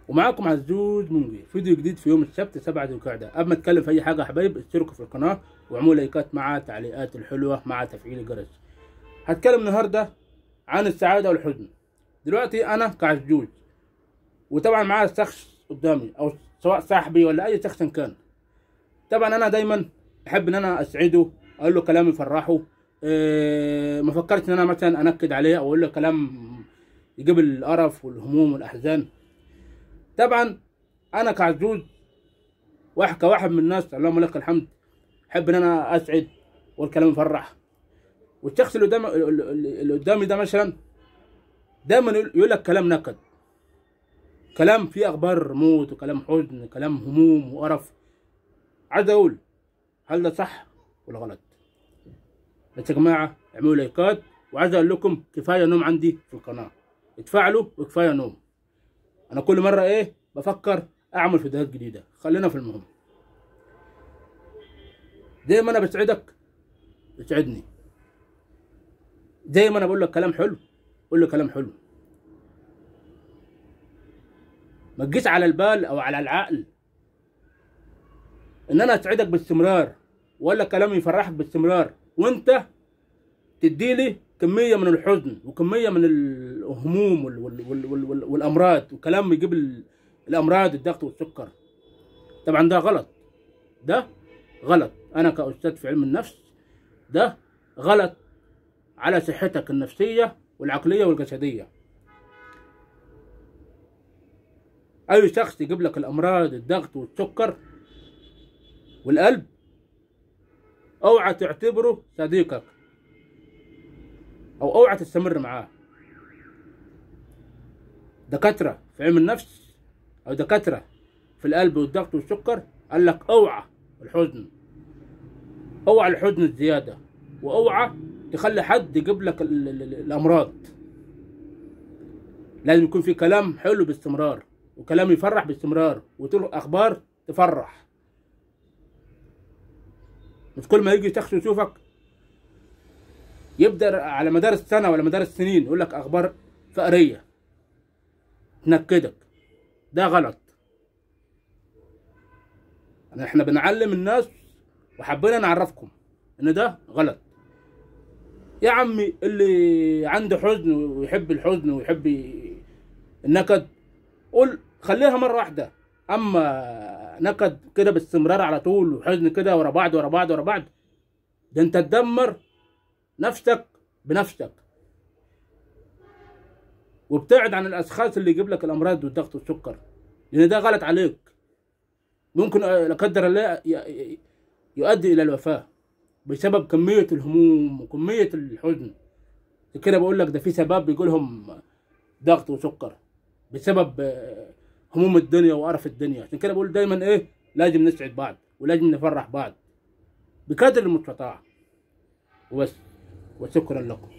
ومعاكم عزوز منجي فيديو جديد في يوم السبت 7 ذو القعدة قبل ما اتكلم في اي حاجه يا حبايب اشتركوا في القناه واعملوا لايكات مع تعليقات الحلوه مع تفعيل الجرس هتكلم النهارده عن السعاده والحزن دلوقتي انا كعزوز وطبعا معايا شخص قدامي او سواء صاحبي ولا اي شخص كان طبعا انا دايما احب ان انا اسعده اقول له كلام يفرحه إيه ما فكرتش ان انا مثلا انكد عليه او اقول له كلام يجيب القرف والهموم والاحزان طبعا انا كعزوز واحد كواحد من الناس اللهم لك الحمد احب ان انا اسعد والكلام يفرح والشخص اللي قدام اللي قدامي ده مثلا دايما يقول لك كلام نكد كلام فيه اخبار موت وكلام حزن كلام هموم وقرف عايز اقول هل ده صح ولا غلط بس يا جماعه اعملوا لايكات وعايز اقول لكم كفايه نوم عندي في القناه اتفاعلوا وكفايه نوم انا كل مره ايه بفكر اعمل فيديوهات جديده خلينا في المهم زي ما انا بسعدك اسعدني زي ما انا بقول لك كلام حلو قول له كلام حلو ما تجيش على البال او على العقل ان انا اسعدك باستمرار ولا كلام يفرحك باستمرار وانت تديلي كميه من الحزن وكميه من الهموم وال وال وال وال وال والامراض وكلام يجيب الامراض الضغط والسكر طبعا ده غلط ده غلط انا كاستاذ في علم النفس ده غلط على صحتك النفسيه والعقليه والجسديه اي شخص يجيب لك الامراض الضغط والسكر والقلب اوعى تعتبره صديقك او اوعى تستمر معاه دكاتره في علم النفس او دكاتره في القلب والضغط والسكر قال لك اوعى الحزن اوعى الحزن الزياده واوعى تخلي حد يجيب لك ال ال ال الامراض لازم يكون في كلام حلو باستمرار وكلام يفرح باستمرار وتقول اخبار تفرح مش كل ما يجي شخص يشوفك يبدا على مدار السنه ولا مدار السنين يقول لك اخبار فقريه تنكدك ده غلط احنا بنعلم الناس وحبينا نعرفكم ان ده غلط يا عمي اللي عنده حزن ويحب الحزن ويحب النكد قول خليها مره واحده اما نكد كده باستمرار على طول وحزن كده ورا بعض ورا بعض ورا بعض ده انت تدمر نفسك بنفسك وابتعد عن الاشخاص اللي يجيب لك الامراض والضغط والسكر لان ده غلط عليك ممكن لا قدر الله يؤدي الى الوفاه بسبب كميه الهموم وكميه الحزن كده بقول لك ده في سبب بيجيلهم ضغط وسكر بسبب هموم الدنيا وقرف الدنيا عشان كده بقول دايما ايه لازم نسعد بعض ولازم نفرح بعض بقدر المستطاع وبس وشكرا لكم